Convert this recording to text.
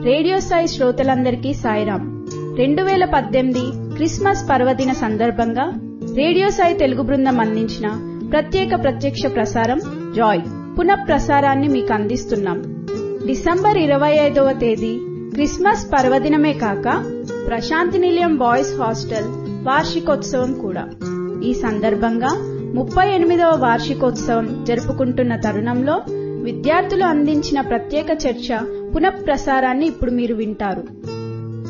radio Sai శ్రోతలందరికీ సాయిరాం రెండు వేల పద్దెనిమిది క్రిస్మస్ పర్వదిన సందర్భంగా రేడియో సాయి తెలుగు బృందం అందించిన ప్రత్యేక ప్రత్యక్ష ప్రసారం జాయ్ పునః ప్రసారాన్ని మీకు అందిస్తున్నాం డిసెంబర్ ఇరవై ఐదవ తేదీ క్రిస్మస్ పర్వదినమే కాక ప్రశాంతి నిలయం బాయ్స్ హాస్టల్ వార్షికోత్సవం కూడా ఈ సందర్భంగా ముప్పై ఎనిమిదవ వార్షికోత్సవం జరుపుకుంటున్న తరుణంలో విద్యార్థులు అందించిన ప్రత్యేక చర్చ పునఃప్రసారాన్ని ఇప్పుడు మీరు వింటారు